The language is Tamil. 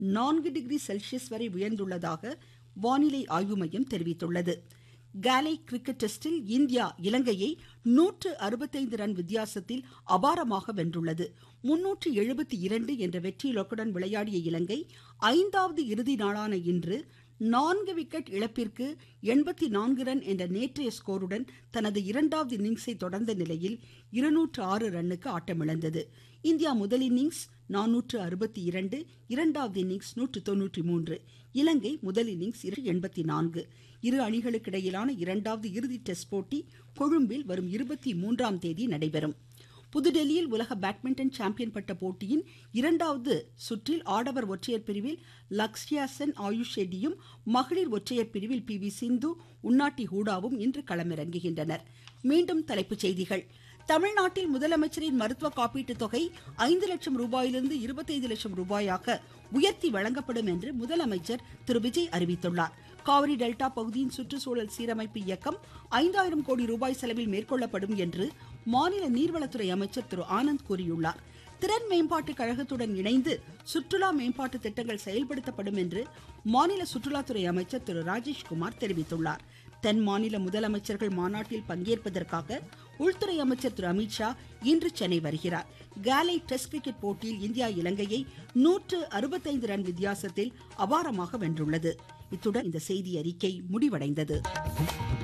நான்கு டிகிரி செல்சியஸ் வரை உயர்ந்துள்ளதாக வானிலை ஆய்வு மையம் தெரிவித்துள்ளது காலை கிரிக்கெட் டெஸ்டில் இந்தியா இலங்கையை நூற்று அறுபத்தைந்து ரன் வித்தியாசத்தில் அபாரமாக வென்றுள்ளது முன்னூற்று எழுபத்தி இரண்டு என்ற வெற்றி இலக்குடன் விளையாடிய இலங்கை ஐந்தாவது இறுதி நாளான இன்று நான்கு விக்கெட் இழப்பிற்கு எண்பத்தி நான்கு ரன் என்ற நேற்றைய ஸ்கோருடன் தனது இரண்டாவது இன்னிங்ஸை தொடர்ந்த நிலையில் இருநூற்று ஆறு ரன்னுக்கு ஆட்டமிழந்தது இந்தியா முதல் இன்னிங்ஸ் நானூற்று அறுபத்தி இரண்டு இரண்டாவது இன்னிங்ஸ் நூற்று தொன்னூற்றி மூன்று இலங்கை முதல் இன்னிங்ஸ் எண்பத்தி நான்கு இரு அணிகளுக்கு இடையிலான இரண்டாவது இறுதி டெஸ்ட் போட்டி கொழும்பில் வரும் இருபத்தி மூன்றாம் தேதி நடைபெறும் புதுடெல்லியில் உலக பேட்மிண்டன் சாம்பியன் பட்ட போட்டியின் இரண்டாவது சுற்றில் ஆடவர் ஒற்றையர் பிரிவில் லக்ஷ்யா சென் ஆயுஷ் ஷெட்டியும் மகளிர் ஒற்றையர் பிரிவில் பி வி சிந்து உன்னாட்டி ஹூடாவும் இன்று களமிறங்குகின்றனர் மீண்டும் தலைப்புச் செய்திகள் தமிழ்நாட்டில் முதலமைச்சரின் மருத்துவ காப்பீட்டு தொகை ஐந்து லட்சம் ரூபாயிலிருந்து இருபத்தைந்து லட்சம் ரூபாயாக உயர்த்தி வழங்கப்படும் என்று முதலமைச்சர் திரு விஜய் அறிவித்துள்ளார் காவிரி டெல்டா பகுதியின் சுற்றுச்சூழல் சீரமைப்பு இயக்கம் ஐந்தாயிரம் கோடி ரூபாய் செலவில் மேற்கொள்ளப்படும் என்று மாநில நீர்வளத்துறை அமைச்சர் திரு ஆனந்த் கூறியுள்ளார் திறன் மேம்பாட்டு கழகத்துடன் இணைந்து சுற்றுலா மேம்பாட்டு திட்டங்கள் செயல்படுத்தப்படும் என்று மாநில சுற்றுலாத்துறை அமைச்சர் திரு ராஜேஷ்குமார் தெரிவித்துள்ளார் தென் மாநில முதலமைச்சர்கள் மாநாட்டில் பங்கேற்பதற்காக உள்துறை அமைச்சர் திரு அமித்ஷா இன்று சென்னை வருகிறார் காலை டெஸ்ட் கிரிக்கெட் போட்டியில் இந்தியா இலங்கையை நூற்று அறுபத்தைந்து ரன் வித்தியாசத்தில் அபாரமாக வென்றுள்ளது இத்துடன் இந்த செய்தி அறிக்கை முடிவடைந்தது